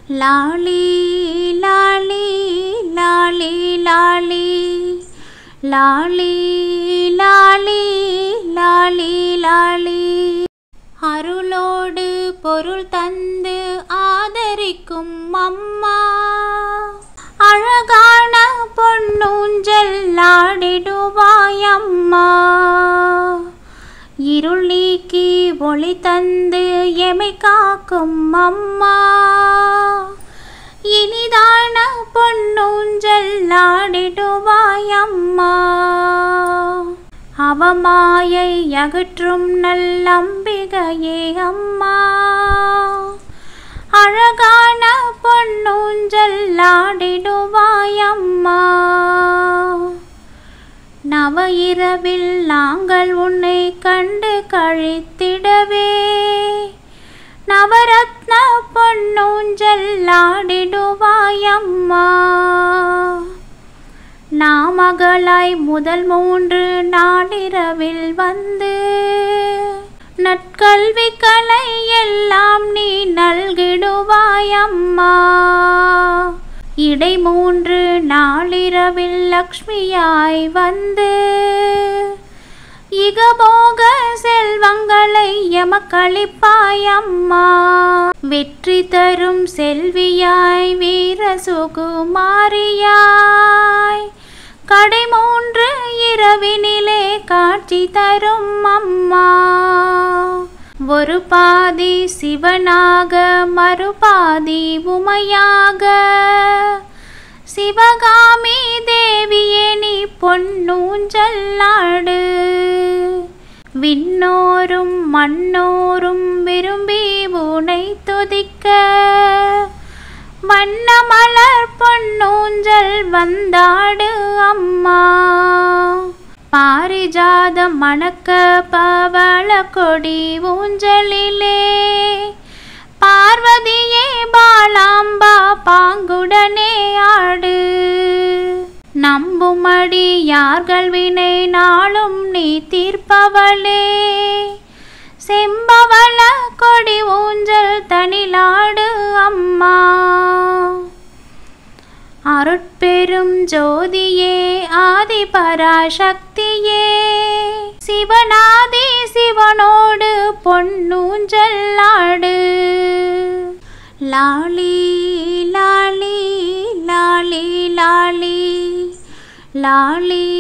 லாலி லாலி லாலி லாலி லாலி லாலி லாலி லாலி அருளோடு பொருள் தந்து ஆதரிக்கும் அம்மா அழகான பொன்னூஞ்சல் ஆடிடுவாய் அம்மா இருள் நீக்கி ஒளி தந்து எமை காக்கும் அம்மா இனிதான பொன்னூஞ்சல் ஆடிடுவாய் அம்மா அவமாயை அகற்றும் நல்லம்பிகையே அம்மா அழகான பொன்னூஞ்சல் ஆடிடுவாய் அம்மா நவ இரவில் நாங்கள் உன்னை கண்டு கழித்திடவே நவரத்ன பொன்னூஞ்சல் ஆடிடுவாய் அம்மா நாமகளாய் முதல் மூன்று நாளிரவில் வந்து நற்கல்விகளை எல்லாம் நீ நல்கிடுவாய் அம்மா இடை மூன்று நாளிரவில் லக்ஷ்மியாய் வந்து இகபோக செல்வங்களை எமக்களிப்பாய் அம்மா வெற்றி தரும் செல்வியாய் வீர சுகுமாரியாய் கடை மூன்று இரவினிலே காட்சி தரும் அம்மா ஒரு பாதி சிவனாக மறுபாதி உமையாக சிவகாமி தேவியே நீ பொன்னூஞ்சல்லாடு விண்ணோரும் மண்ணோரும் விரும்பி உனை துதிக்க வண்ண மலர் பொன்னூஞ்சல் வந்தாடு அம்மா பாரிஜாதம் மணக்க பவள கொடி ஊஞ்சலிலே பார்வதியே பாலாம்பா பாங்குடனே ஆடு நம்புமடி யார்கள் வினை நாளும் நீ தீர்ப்பவளே செம்பவள கொடி ஊஞ்சல் தனிலாடு அம்மா அருட்பெரும் ஜோதியே ஆதி பராசக்தியே சிவனாதி சிவனோடு பொன்னூஞ்சல்லாடு லாலி லாலி லாலி லாலி லாலி